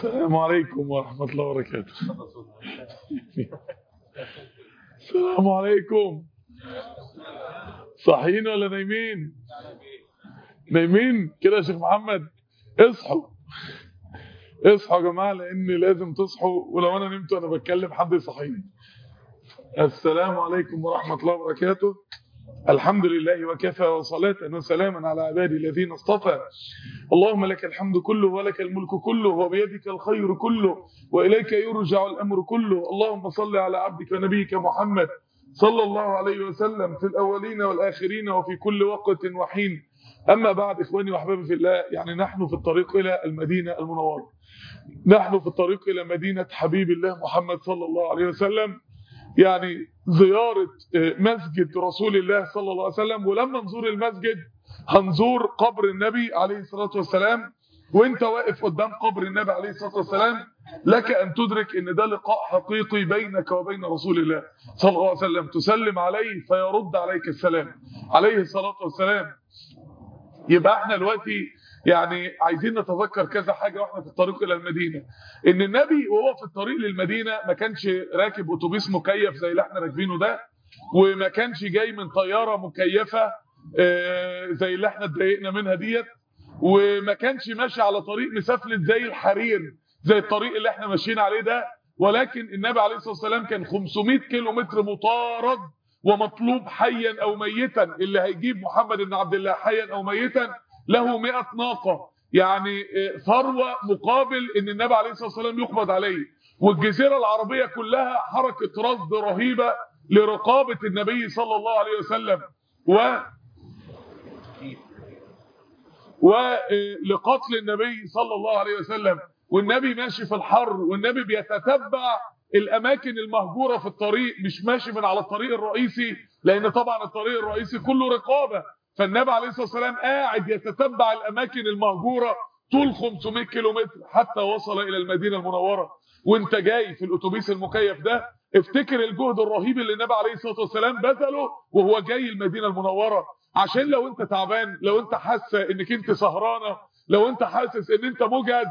السلام عليكم ورحمة الله وبركاته السلام عليكم صاحيين ولا نايمين نايمين كده يا شيخ محمد اصحوا اصحوا يا جماعة لان لازم تصحوا ولو انا نمت وانا بتكلم حد يصحيني السلام عليكم ورحمة الله وبركاته الحمد لله وكفى وصلاة وسلاما على عبادي الذين اصطفى اللهم لك الحمد كله ولك الملك كله وبيدك الخير كله وإليك يرجع الأمر كله اللهم صل على عبدك ونبيك محمد صلى الله عليه وسلم في الأولين والآخرين وفي كل وقت وحين أما بعد إخواني وأحبابي في الله يعني نحن في الطريق إلى المدينة المنورة نحن في الطريق إلى مدينة حبيب الله محمد صلى الله عليه وسلم يعني زيارة مسجد رسول الله صلى الله عليه وسلم ولما نزور المسجد هنزور قبر النبي عليه الصلاة والسلام وانت واقف قدام قبر النبي عليه الصلاة والسلام لك أن تدرك ان ده لقاء حقيقي بينك وبين رسول الله صلى الله عليه وسلم تسلم عليه فيرد عليك السلام عليه الصلاة والسلام يبقى احنا دلوقتي يعني عايزين نتذكر كذا حاجة واحنا في الطريق الى المدينة ان النبي وهو في الطريق للمدينة ما كانش راكب اتوبيس مكيف زي اللي احنا راكبينه ده وما كانش جاي من طيارة مكيفة زي اللي احنا اتضايقنا منها ديت وما كانش ماشي على طريق مسافلت زي الحرير زي الطريق اللي احنا ماشيين عليه ده ولكن النبي عليه الصلاة والسلام كان 500 كيلو متر مطارد ومطلوب حيا او ميتا اللي هيجيب محمد بن عبد الله حيا او ميتا له 100 ناقة يعني ثروة مقابل ان النبي عليه الصلاة والسلام يقبض عليه والجزيرة العربية كلها حركة رصد رهيبة لرقابة النبي صلى الله عليه وسلم و ولقتل النبي صلى الله عليه وسلم والنبي ماشي في الحر والنبي بيتتبع الاماكن المهجوره في الطريق مش ماشي من على الطريق الرئيسي لان طبعا الطريق الرئيسي كله رقابه فالنبي عليه الصلاه والسلام قاعد يتتبع الاماكن المهجوره طول 500 كيلومتر حتى وصل الى المدينه المنوره وانت جاي في الاتوبيس المكيف ده افتكر الجهد الرهيب اللي النبي عليه الصلاه والسلام بذله وهو جاي المدينه المنوره عشان لو انت تعبان لو انت حاسه انك انت سهرانه لو انت حاسس ان انت مجهد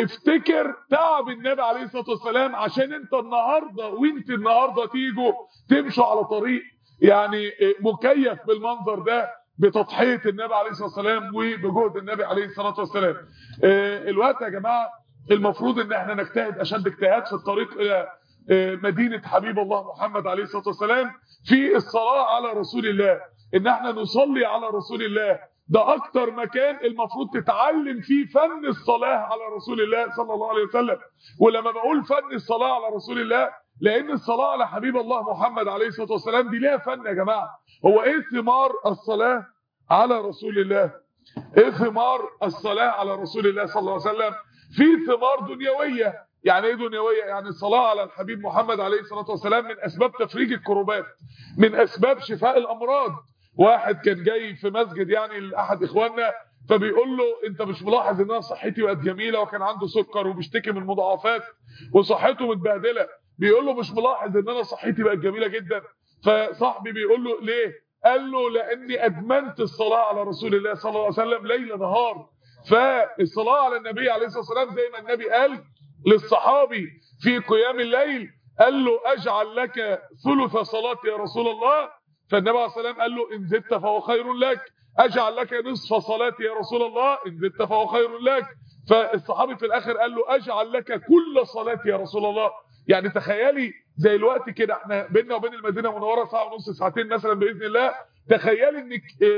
افتكر تعب النبي عليه الصلاه والسلام عشان انت النهارده وانت النهارده تيجوا تمشوا على طريق يعني مكيف بالمنظر ده بتضحيه النبي عليه الصلاه والسلام وبجهد النبي عليه الصلاه والسلام الوقت يا جماعه المفروض ان احنا نجتهد اشد اجتهاد في الطريق الى مدينه حبيب الله محمد عليه الصلاه والسلام في الصلاه على رسول الله ان احنا نصلي على رسول الله ده اكتر مكان المفروض تتعلم فيه فن الصلاة على رسول الله صلى الله عليه وسلم ولما بقول فن الصلاة على رسول الله لان الصلاة على حبيب الله محمد عليه الصلاة والسلام دي ليها فن يا جماعة هو ايه ثمار الصلاة على رسول الله ايه ثمار الصلاة على رسول الله صلى الله عليه وسلم في ثمار دنيوية يعني ايه دنيوية يعني الصلاة على الحبيب محمد عليه الصلاة والسلام من اسباب تفريج الكروبات من اسباب شفاء الامراض واحد كان جاي في مسجد يعني لاحد اخواننا فبيقول له انت مش ملاحظ ان انا صحتي بقت جميله وكان عنده سكر وبيشتكي من مضاعفات وصحته متبهدله بيقول له مش ملاحظ ان انا صحتي بقت جميله جدا فصاحبي بيقول له ليه قال له لاني ادمنت الصلاه على رسول الله صلى الله عليه وسلم ليل نهار فالصلاه على النبي عليه الصلاه والسلام زي ما النبي قال للصحابي في قيام الليل قال له اجعل لك ثلث صلاتي يا رسول الله فالنبي عليه الصلاه والسلام قال له ان زدت فهو خير لك اجعل لك نصف صلاتي يا رسول الله ان زدت فهو خير لك فالصحابي في الاخر قال له اجعل لك كل صلاتي يا رسول الله يعني تخيلي زي الوقت كده احنا بيننا وبين المدينه المنوره ساعه ونص ساعتين مثلا باذن الله تخيلي انك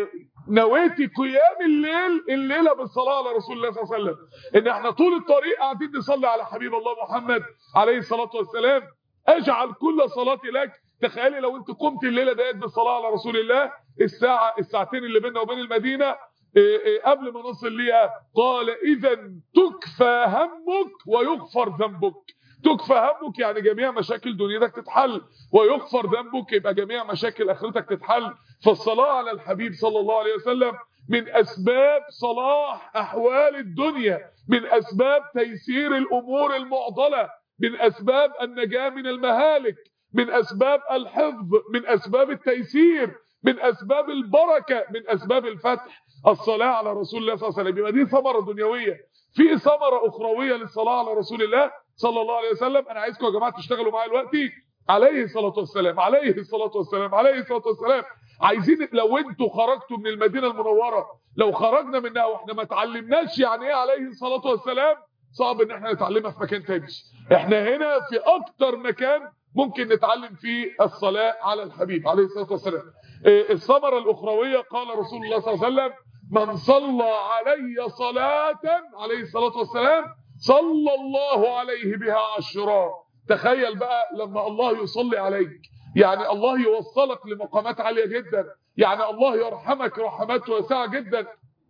نويتي قيام الليل الليله بالصلاه على رسول الله صلى الله عليه وسلم ان احنا طول الطريق قاعدين نصلي على حبيب الله محمد عليه الصلاه والسلام اجعل كل صلاتي لك تخيلي لو انت قمت الليله ديت بالصلاه على رسول الله الساعه الساعتين اللي بيننا وبين المدينه قبل ما نصل ليها قال اذا تكفى همك ويغفر ذنبك تكفى همك يعني جميع مشاكل دنيتك تتحل ويغفر ذنبك يبقى جميع مشاكل اخرتك تتحل فالصلاه على الحبيب صلى الله عليه وسلم من اسباب صلاح احوال الدنيا من اسباب تيسير الامور المعضله من اسباب النجاه من المهالك من اسباب الحفظ من اسباب التيسير من اسباب البركه من اسباب الفتح الصلاه على رسول الله صلى الله عليه وسلم يبقى دي ثمره دنيويه في ثمره اخرويه للصلاه على رسول الله صلى الله عليه وسلم انا عايزكم يا جماعه تشتغلوا معايا دلوقتي عليه الصلاه والسلام عليه الصلاه والسلام عليه الصلاه والسلام عايزين لو انتوا خرجتوا من المدينه المنوره لو خرجنا منها واحنا ما اتعلمناش يعني ايه عليه الصلاه والسلام صعب ان احنا نتعلمها في مكان تاني احنا هنا في اكتر مكان ممكن نتعلم فيه الصلاه على الحبيب عليه الصلاه والسلام الثمره الاخرويه قال رسول الله صلى الله عليه وسلم من صلى علي صلاه عليه الصلاه والسلام صلى الله عليه بها عشرا تخيل بقى لما الله يصلي عليك يعني الله يوصلك لمقامات عاليه جدا يعني الله يرحمك رحمات واسعه جدا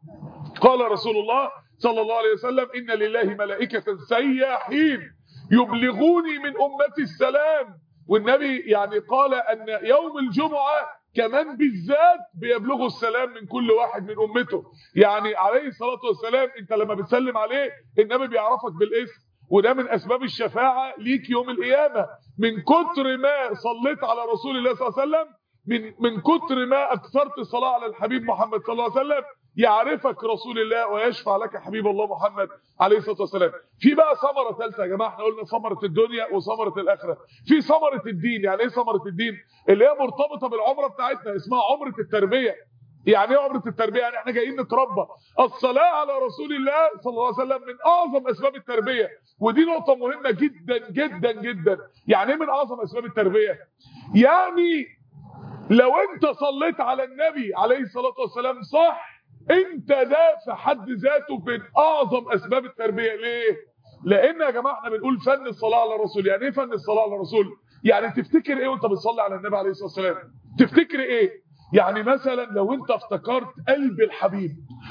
قال رسول الله صلى الله عليه وسلم ان لله ملائكه سياحين يبلغوني من امتي السلام والنبي يعني قال ان يوم الجمعه كمان بالذات بيبلغوا السلام من كل واحد من امته يعني عليه الصلاه والسلام انت لما بتسلم عليه النبي بيعرفك بالاسم وده من اسباب الشفاعه ليك يوم القيامه من كتر ما صليت على رسول الله صلى الله عليه وسلم من من كتر ما اكثرت الصلاه على الحبيب محمد صلى الله عليه وسلم يعرفك رسول الله ويشفع لك حبيب الله محمد عليه الصلاه والسلام في بقى ثمره ثالثه يا جماعه احنا قلنا ثمره الدنيا وثمره الاخره في ثمره الدين يعني ايه ثمره الدين اللي هي مرتبطه بالعمره بتاعتنا اسمها عمره التربيه يعني ايه عمره التربيه يعني احنا جايين نتربى الصلاه على رسول الله صلى الله عليه وسلم من اعظم اسباب التربيه ودي نقطه مهمه جدا جدا جدا يعني ايه من اعظم اسباب التربيه يعني لو انت صليت على النبي عليه الصلاه والسلام صح انت ده في حد ذاته من اعظم اسباب التربيه ليه لان يا جماعه احنا بنقول فن الصلاه على الرسول يعني ايه فن الصلاه على الرسول يعني تفتكر ايه وانت بتصلي على النبي عليه الصلاه والسلام تفتكر ايه يعني مثلا لو انت افتكرت قلب الحبيب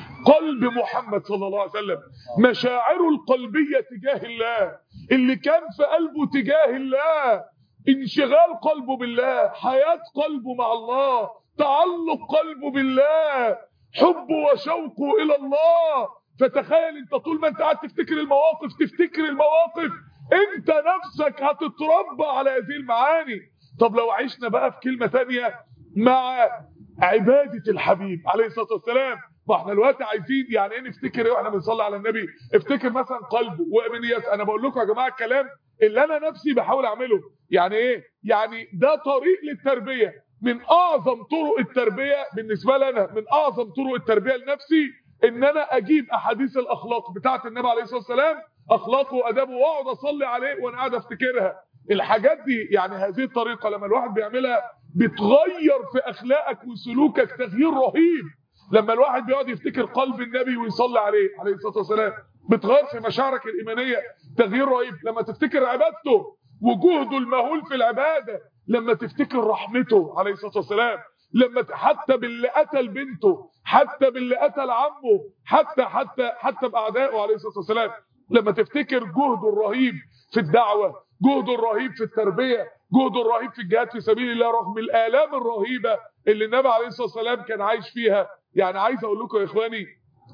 قلب محمد صلى الله عليه وسلم مشاعره القلبيه تجاه الله اللي كان في قلبه تجاه الله انشغال قلبه بالله حياه قلبه مع الله تعلق قلبه بالله حبه وشوقه الى الله فتخيل انت طول ما انت قاعد تفتكر المواقف تفتكر المواقف انت نفسك هتتربى على هذه المعاني طب لو عشنا بقى في كلمة تانية مع عبادة الحبيب عليه الصلاة والسلام ما احنا دلوقتي عايزين يعني ايه نفتكر ايه واحنا بنصلي على النبي افتكر مثلا قلبه وامنيات انا بقول لكم يا جماعه الكلام اللي انا نفسي بحاول اعمله يعني ايه يعني ده طريق للتربيه من اعظم طرق التربيه بالنسبه لنا من اعظم طرق التربيه لنفسي ان انا اجيب احاديث الاخلاق بتاعه النبي عليه الصلاه والسلام اخلاقه وادابه واقعد اصلي عليه وانا قاعد افتكرها الحاجات دي يعني هذه الطريقه لما الواحد بيعملها بتغير في اخلاقك وسلوكك تغيير رهيب لما الواحد بيقعد يفتكر قلب النبي ويصلي عليه عليه الصلاه والسلام بتغير في مشاعرك الايمانيه تغيير رهيب لما تفتكر عبادته وجهده المهول في العباده لما تفتكر رحمته عليه الصلاه والسلام لما حتى باللي قتل بنته حتى باللي قتل عمه حتى حتى حتى باعدائه عليه الصلاه والسلام لما تفتكر جهده الرهيب في الدعوه جهده الرهيب في التربيه جهده الرهيب في الجهاد في سبيل الله رغم الالام الرهيبه اللي النبي عليه الصلاه والسلام كان عايش فيها يعني عايز اقول لكم يا اخواني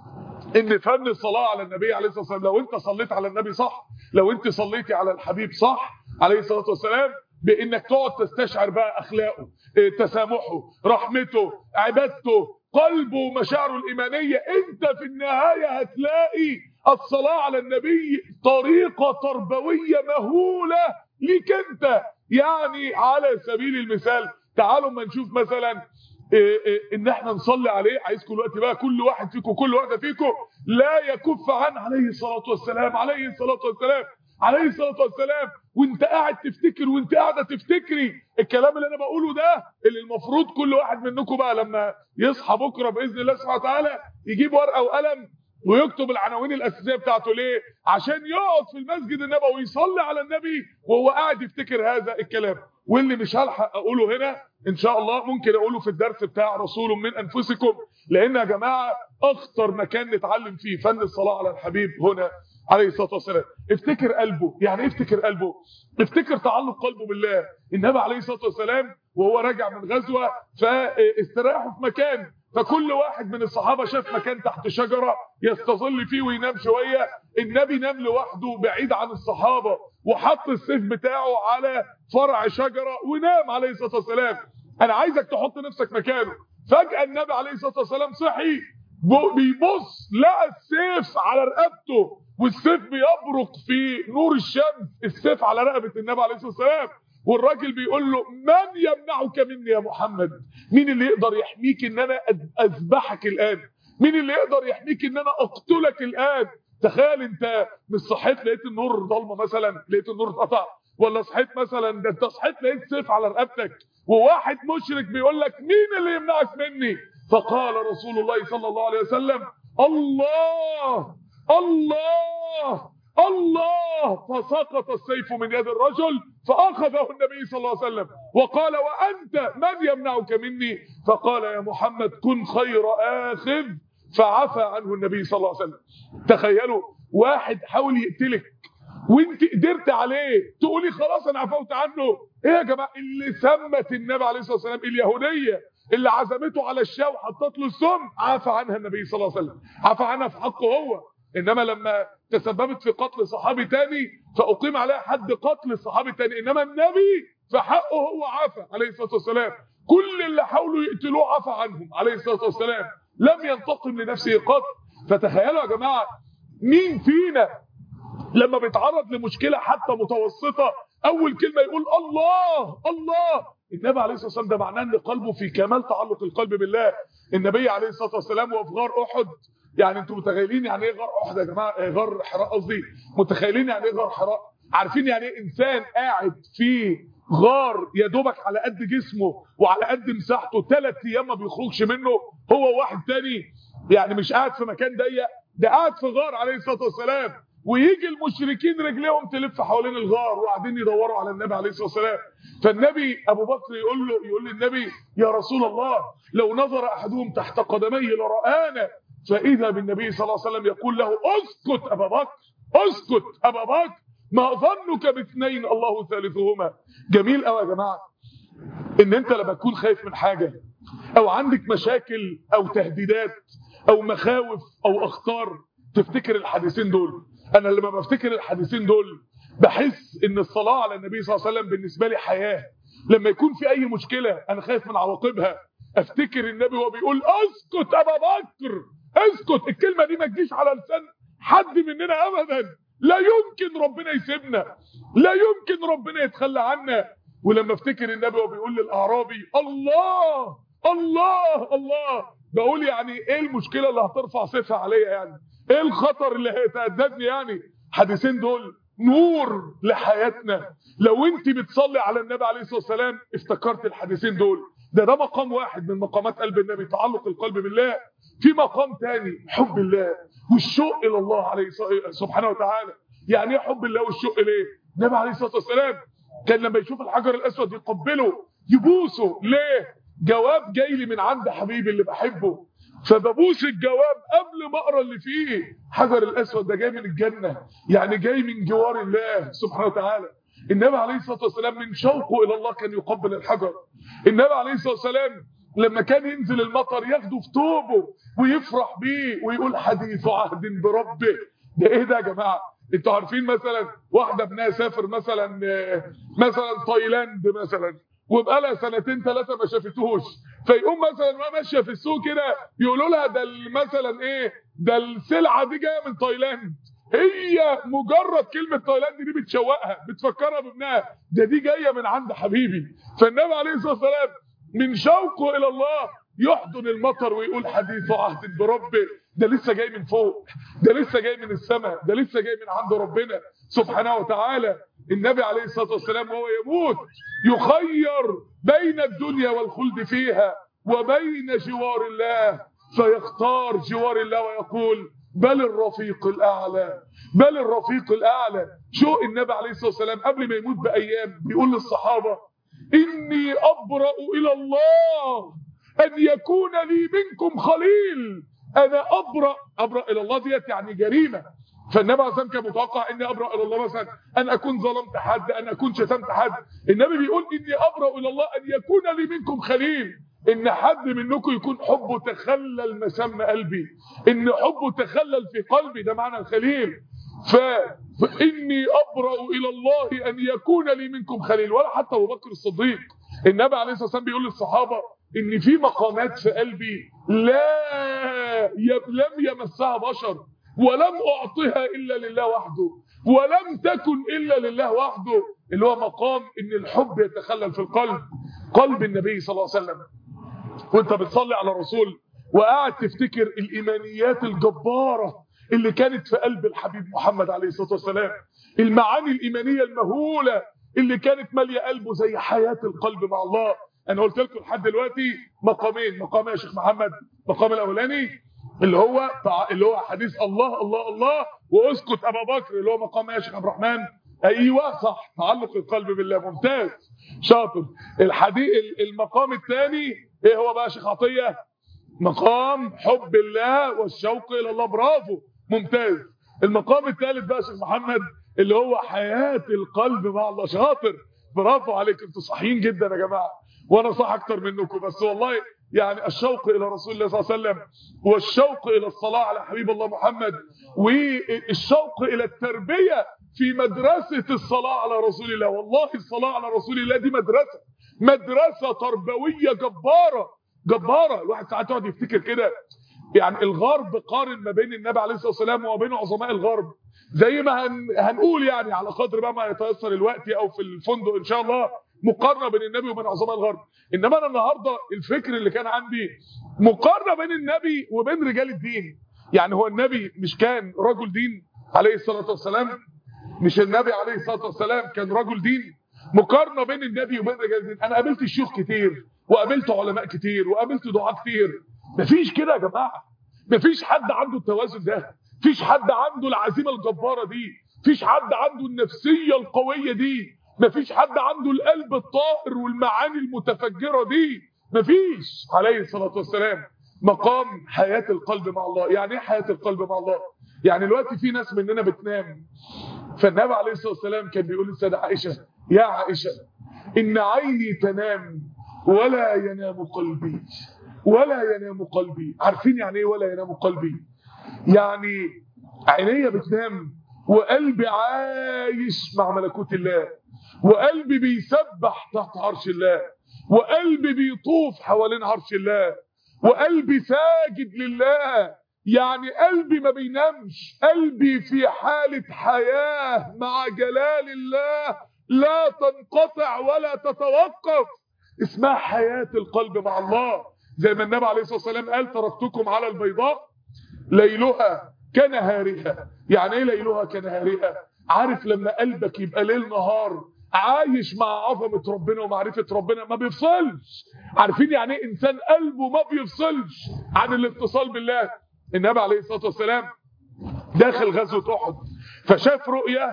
ان فن الصلاه على النبي عليه الصلاه والسلام لو انت صليت على النبي صح لو انت صليتي على الحبيب صح عليه الصلاه والسلام بانك تقعد تستشعر بقى اخلاقه تسامحه رحمته عبادته قلبه مشاعره الايمانيه انت في النهايه هتلاقي الصلاه على النبي طريقه تربويه مهوله ليك انت يعني على سبيل المثال تعالوا ما نشوف مثلا إيه إيه ان احنا نصلي عليه عايزكم دلوقتي بقى كل واحد فيكم كل واحده فيكم لا يكف عن عليه الصلاه والسلام عليه الصلاه والسلام عليه الصلاه والسلام وانت قاعد تفتكر وانت قاعده تفتكري الكلام اللي انا بقوله ده اللي المفروض كل واحد منكم بقى لما يصحى بكره باذن الله سبحانه وتعالى يجيب ورقه وقلم ويكتب العناوين الاساسيه بتاعته ليه عشان يقعد في المسجد النبوي ويصلي على النبي وهو قاعد يفتكر هذا الكلام واللي مش هلحق اقوله هنا ان شاء الله ممكن اقوله في الدرس بتاع رسول من انفسكم لان يا جماعه اخطر مكان نتعلم فيه فن الصلاه على الحبيب هنا عليه الصلاه والسلام افتكر قلبه يعني ايه افتكر قلبه افتكر تعلق قلبه بالله النبي عليه الصلاه والسلام وهو راجع من غزوه فاستراحوا في مكان فكل واحد من الصحابه شاف مكان تحت شجره يستظل فيه وينام شويه النبي نام لوحده بعيد عن الصحابه وحط السيف بتاعه على فرع شجره ونام عليه الصلاه والسلام انا عايزك تحط نفسك مكانه فجاه النبي عليه الصلاه والسلام صحي بيبص لقى السيف على رقبته والسيف بيبرق في نور الشمس السيف على رقبه النبي عليه الصلاه والسلام والراجل بيقول له من يمنعك مني يا محمد مين اللي يقدر يحميك ان انا اذبحك الان مين اللي يقدر يحميك ان انا اقتلك الان تخيل انت مش صحيت لقيت النور ضلمه مثلا لقيت النور اتقطع ولا صحيت مثلا ده انت صحيت لقيت سيف على رقبتك وواحد مشرك بيقول لك مين اللي يمنعك مني فقال رسول الله صلى الله عليه وسلم الله الله الله فسقط السيف من يد الرجل فأخذه النبي صلى الله عليه وسلم وقال وأنت من يمنعك مني فقال يا محمد كن خير آخذ فعفى عنه النبي صلى الله عليه وسلم تخيلوا واحد حاول يقتلك وانت قدرت عليه تقولي خلاص انا عفوت عنه ايه يا جماعه اللي سمت النبي عليه الصلاه والسلام اليهوديه اللي عزمته على الشاة وحطت له السم عفى عنها النبي صلى الله عليه وسلم عفى عنها في حقه هو انما لما تسببت في قتل صحابي تاني فاقيم عليها حد قتل الصحابي تاني انما النبي في حقه هو عفى عليه الصلاه والسلام كل اللي حاولوا يقتلوه عفى عنهم عليه الصلاه والسلام لم ينتقم لنفسه قط فتخيلوا يا جماعه مين فينا لما بيتعرض لمشكله حتى متوسطه اول كلمه يقول الله الله النبي عليه الصلاه والسلام ده معناه ان قلبه في كمال تعلق القلب بالله النبي عليه الصلاه والسلام وهو في غار احد يعني انتوا متخيلين يعني ايه غار احد يا جماعه إيه غار حراء قصدي متخيلين يعني ايه غار حراء عارفين يعني ايه انسان قاعد في غار يا دوبك على قد جسمه وعلى قد مساحته ثلاث ايام ما بيخرجش منه هو واحد تاني يعني مش قاعد في مكان ضيق ده قاعد في غار عليه الصلاه والسلام ويجي المشركين رجليهم تلف حوالين الغار وقاعدين يدوروا على النبي عليه الصلاه والسلام فالنبي ابو بكر يقول له يقول للنبي يا رسول الله لو نظر احدهم تحت قدميه لرانا فاذا بالنبي صلى الله عليه وسلم يقول له اسكت ابا بكر اسكت ابا بكر ما ظنك باثنين الله ثالثهما جميل قوي يا جماعه ان انت لما تكون خايف من حاجه او عندك مشاكل او تهديدات او مخاوف او اخطار تفتكر الحديثين دول انا لما بفتكر الحديثين دول بحس ان الصلاه على النبي صلى الله عليه وسلم بالنسبه لي حياه لما يكون في اي مشكله انا خايف من عواقبها افتكر النبي وهو بيقول اسكت ابا بكر اسكت الكلمه دي ما تجيش على لسان حد مننا ابدا لا يمكن ربنا يسيبنا لا يمكن ربنا يتخلى عنا ولما افتكر النبي وهو بيقول للاعرابي الله الله الله بقول يعني ايه المشكله اللي هترفع سيفها عليا يعني ايه الخطر اللي هيتهددني يعني حديثين دول نور لحياتنا لو انت بتصلي على النبي عليه الصلاه والسلام افتكرت الحديثين دول ده ده مقام واحد من مقامات قلب النبي تعلق القلب بالله في مقام تاني حب الله والشوق الى الله عليه سبحانه وتعالى يعني ايه حب الله والشوق ليه النبي عليه الصلاه والسلام كان لما يشوف الحجر الاسود يقبله يبوسه ليه جواب جاي لي من عند حبيبي اللي بحبه فببوس الجواب قبل ما اقرا اللي فيه حجر الاسود ده جاي من الجنه يعني جاي من جوار الله سبحانه وتعالى النبي عليه الصلاه والسلام من شوقه الى الله كان يقبل الحجر النبي عليه الصلاه والسلام لما كان ينزل المطر ياخده في توبه ويفرح بيه ويقول حديث عهد بربه ده ايه ده يا جماعه انتوا عارفين مثلا واحده ابنها سافر مثلا مثلا تايلاند مثلا وبقالها سنتين ثلاثه ما شافتوش فيقوم مثلا ما ماشيه في السوق كده يقولوا لها ده مثلا ايه ده السلعه دي جايه من تايلاند هي مجرد كلمه تايلاند دي بتشوقها بتفكرها بابنها ده دي جايه من عند حبيبي فالنبي عليه الصلاه والسلام من شوقه الى الله يحضن المطر ويقول حديث عهد بربه ده لسه جاي من فوق ده لسه جاي من السماء ده لسه جاي من عند ربنا سبحانه وتعالى النبي عليه الصلاه والسلام وهو يموت يخير بين الدنيا والخلد فيها وبين جوار الله فيختار جوار الله ويقول بل الرفيق الاعلى بل الرفيق الاعلى شو النبي عليه الصلاه والسلام قبل ما يموت بايام بيقول للصحابه اني ابرا الى الله ان يكون لي منكم خليل انا ابرا ابرا الى الله ديت يعني جريمه فالنبي عليه كان متوقع اني ابرا الى الله مثلا ان اكون ظلمت حد ان اكون شتمت حد النبي بيقول اني ابرا الى الله ان يكون لي منكم خليل ان حد منكم يكون حبه تخلل مسام قلبي ان حبه تخلل في قلبي ده معنى الخليل ف... فاني ابرا الى الله ان يكون لي منكم خليل ولا حتى ابو بكر الصديق النبي عليه الصلاه والسلام بيقول للصحابه ان في مقامات في قلبي لا ي... لم يمسها بشر ولم اعطها الا لله وحده ولم تكن الا لله وحده اللي هو مقام ان الحب يتخلل في القلب قلب النبي صلى الله عليه وسلم وانت بتصلي على الرسول وقاعد تفتكر الايمانيات الجباره اللي كانت في قلب الحبيب محمد عليه الصلاه والسلام المعاني الايمانيه المهوله اللي كانت ماليه قلبه زي حياه القلب مع الله انا قلت لكم لحد دلوقتي مقامين مقام يا شيخ محمد المقام الاولاني اللي هو اللي هو حديث الله الله الله واسكت ابا بكر اللي هو مقام يا شيخ عبد الرحمن ايوه صح تعلق القلب بالله ممتاز شاطر الحديث المقام الثاني ايه هو بقى يا شيخ عطيه مقام حب الله والشوق الى الله برافو ممتاز المقام الثالث بقى يا شيخ محمد اللي هو حياه القلب مع الله شاطر برافو عليك انتوا صحيين جدا يا جماعه وانا صح اكتر منكم بس والله يعني الشوق الى رسول الله صلى الله عليه وسلم والشوق الى الصلاه على حبيب الله محمد والشوق الى التربيه في مدرسه الصلاه على رسول الله والله الصلاه على رسول الله دي مدرسه مدرسه تربويه جباره جباره الواحد ساعات يقعد يفتكر كده يعني الغرب قارن ما بين النبي عليه الصلاه والسلام وما بين عظماء الغرب زي ما هن هنقول يعني على قدر بقى ما يتيسر الوقت او في الفندق ان شاء الله مقارنه بين النبي وبين عظماء الغرب انما انا النهارده الفكر اللي كان عندي مقارنه بين النبي وبين رجال الدين يعني هو النبي مش كان رجل دين عليه الصلاه والسلام مش النبي عليه الصلاه والسلام كان رجل دين مقارنه بين النبي وبين رجال الدين انا قابلت شيوخ كتير وقابلت علماء كتير وقابلت دعاة كتير مفيش كده يا جماعه مفيش حد عنده التوازن ده مفيش حد عنده العزيمه الجباره دي مفيش حد عنده النفسيه القويه دي مفيش حد عنده القلب الطاهر والمعاني المتفجره دي مفيش عليه الصلاه والسلام مقام حياه القلب مع الله يعني ايه حياه القلب مع الله يعني دلوقتي في ناس مننا بتنام فالنبي عليه الصلاه والسلام كان بيقول للسيده عائشه يا عائشه ان عيني تنام ولا ينام قلبي ولا ينام قلبي عارفين يعني ايه ولا ينام قلبي يعني عينيا بتنام وقلبي عايش مع ملكوت الله وقلبي بيسبح تحت عرش الله وقلبي بيطوف حوالين عرش الله وقلبي ساجد لله يعني قلبي ما بينامش قلبي في حالة حياة مع جلال الله لا تنقطع ولا تتوقف اسمها حياة القلب مع الله زي ما النبي عليه الصلاة والسلام قال تركتكم على البيضاء ليلها كنهارها يعني ايه ليلها كنهارها عارف لما قلبك يبقى ليل نهار عايش مع عظمة ربنا ومعرفة ربنا ما بيفصلش عارفين يعني ايه انسان قلبه ما بيفصلش عن الاتصال بالله النبي عليه الصلاة والسلام داخل غزوة احد فشاف رؤية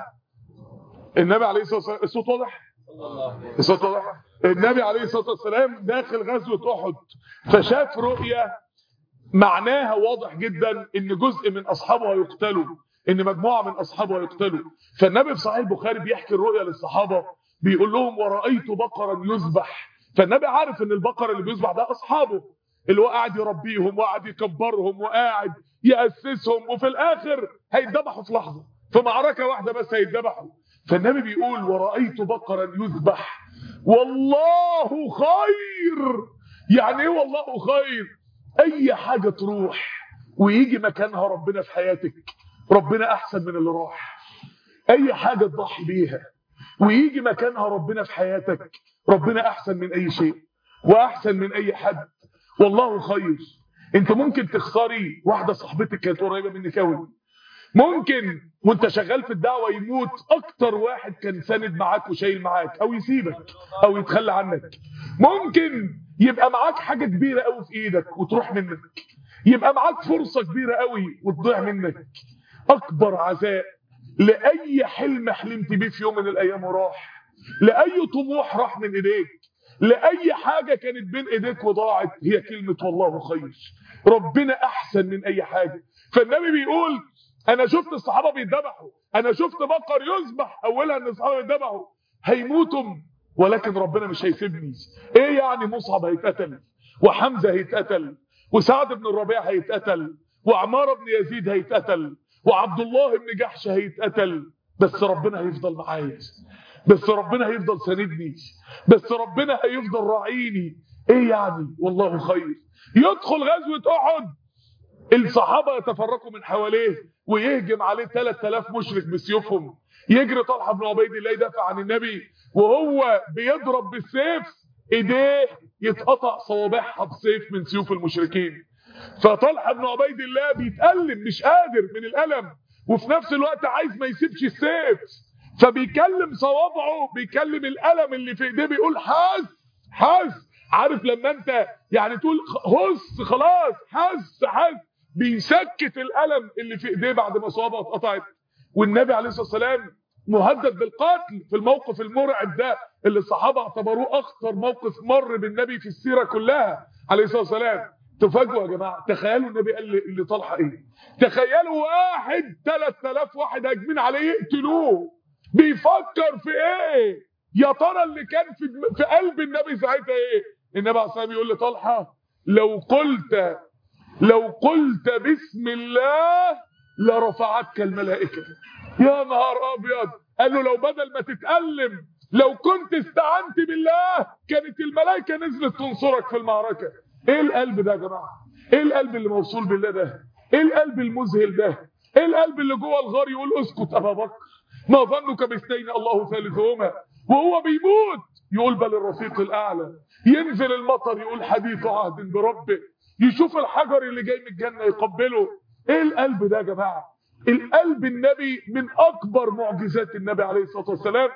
النبي عليه الصلاة والسلام الصوت واضح الصوت واضح النبي عليه الصلاة والسلام داخل غزوة احد فشاف رؤية معناها واضح جدا ان جزء من اصحابه هيقتلوا ان مجموعه من اصحابه هيقتلوا فالنبي في صحيح البخاري بيحكي الرؤيا للصحابه بيقول لهم ورايت بقرا يذبح فالنبي عارف ان البقر اللي بيذبح ده اصحابه اللي هو قاعد يربيهم وقاعد يكبرهم وقاعد ياسسهم وفي الاخر هيتذبحوا في لحظه في معركه واحده بس هيتذبحوا فالنبي بيقول ورايت بقرا يذبح والله خير يعني ايه والله خير اي حاجه تروح ويجي مكانها ربنا في حياتك ربنا احسن من اللي راح اي حاجه تضحي بيها ويجي مكانها ربنا في حياتك ربنا احسن من اي شيء واحسن من اي حد والله خير انت ممكن تخسري واحده صاحبتك كانت قريبه منك قوي ممكن وانت شغال في الدعوه يموت اكتر واحد كان ساند معاك وشايل معاك او يسيبك او يتخلى عنك ممكن يبقى معاك حاجه كبيره قوي في ايدك وتروح منك يبقى معاك فرصه كبيره قوي وتضيع منك اكبر عزاء لاي حلم حلمت بيه في يوم من الايام وراح لاي طموح راح من ايديك لاي حاجه كانت بين ايديك وضاعت هي كلمه والله خير ربنا احسن من اي حاجه فالنبي بيقول انا شفت الصحابه بيتذبحوا انا شفت بقر يذبح اولها ان الصحابه بيتذبحوا هيموتوا ولكن ربنا مش هيسيبني ايه يعني مصعب هيتقتل وحمزه هيتقتل وسعد بن الربيع هيتقتل وعمار بن يزيد هيتقتل وعبد الله بن جحش هيتقتل بس ربنا هيفضل معايا بس ربنا هيفضل ساندني بس ربنا هيفضل راعيني ايه يعني والله خير يدخل غزوه احد الصحابه يتفرقوا من حواليه ويهجم عليه 3000 مشرك بسيوفهم يجري طلحه بن عبيد الله يدافع عن النبي وهو بيضرب بالسيف ايديه يتقطع صوابعها بسيف من سيوف المشركين فطلحه بن عبيد الله بيتألم مش قادر من الألم وفي نفس الوقت عايز ما يسيبش السيف فبيكلم صوابعه بيكلم الألم اللي في ايديه بيقول حاس حاس عارف لما انت يعني تقول هس خلاص حس حس بيسكت الألم اللي في ايديه بعد ما صوابعه اتقطعت والنبي عليه الصلاه والسلام مهدد بالقتل في الموقف المرعب ده اللي الصحابه اعتبروه اخطر موقف مر بالنبي في السيره كلها عليه الصلاه والسلام تفاجئوا يا جماعه تخيلوا النبي قال لطلحه ايه تخيلوا واحد 3000 واحد هاجمين عليه يقتلوه بيفكر في ايه يا ترى اللي كان في في قلب النبي ساعتها ايه النبي عليه الصلاه والسلام يقول لطلحه لو قلت لو قلت بسم الله لرفعتك الملائكه يا نهار ابيض قال له لو بدل ما تتألم لو كنت استعنت بالله كانت الملائكه نزلت تنصرك في المعركه ايه القلب ده يا جماعه ايه القلب اللي موصول بالله ده ايه القلب المذهل ده ايه القلب اللي جوه الغار يقول اسكت ابا بكر ما ظنك باثنين الله ثالثهما وهو بيموت يقول بل الرفيق الاعلى ينزل المطر يقول حديث عهد بربه يشوف الحجر اللي جاي من الجنه يقبله ايه القلب ده يا جماعه القلب النبي من اكبر معجزات النبي عليه الصلاه والسلام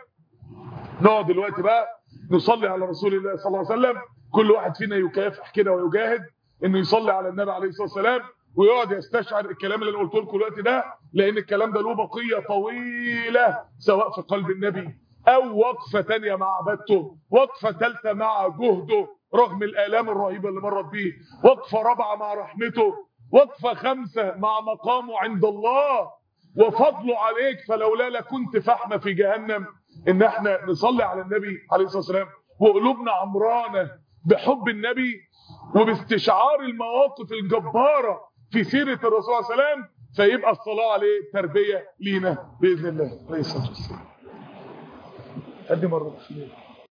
نقعد دلوقتي بقى نصلي على رسول الله صلى الله عليه وسلم كل واحد فينا يكافح كده ويجاهد انه يصلي على النبي عليه الصلاه والسلام ويقعد يستشعر الكلام اللي انا قلت لكم دلوقتي ده لان الكلام ده له بقيه طويله سواء في قلب النبي او وقفه ثانيه مع عبادته وقفه ثالثه مع جهده رغم الالام الرهيبه اللي مرت بيه وقفه رابعه مع رحمته وقفه خمسه مع مقامه عند الله وفضله عليك فلولا لكنت فحمه في جهنم ان احنا نصلي على النبي عليه الصلاه والسلام وقلوبنا عمرانه بحب النبي وباستشعار المواقف الجباره في سيره الرسول صلى الله عليه وسلم فيبقى الصلاه عليه تربيه لينا باذن الله عليه الصلاه والسلام ادي مره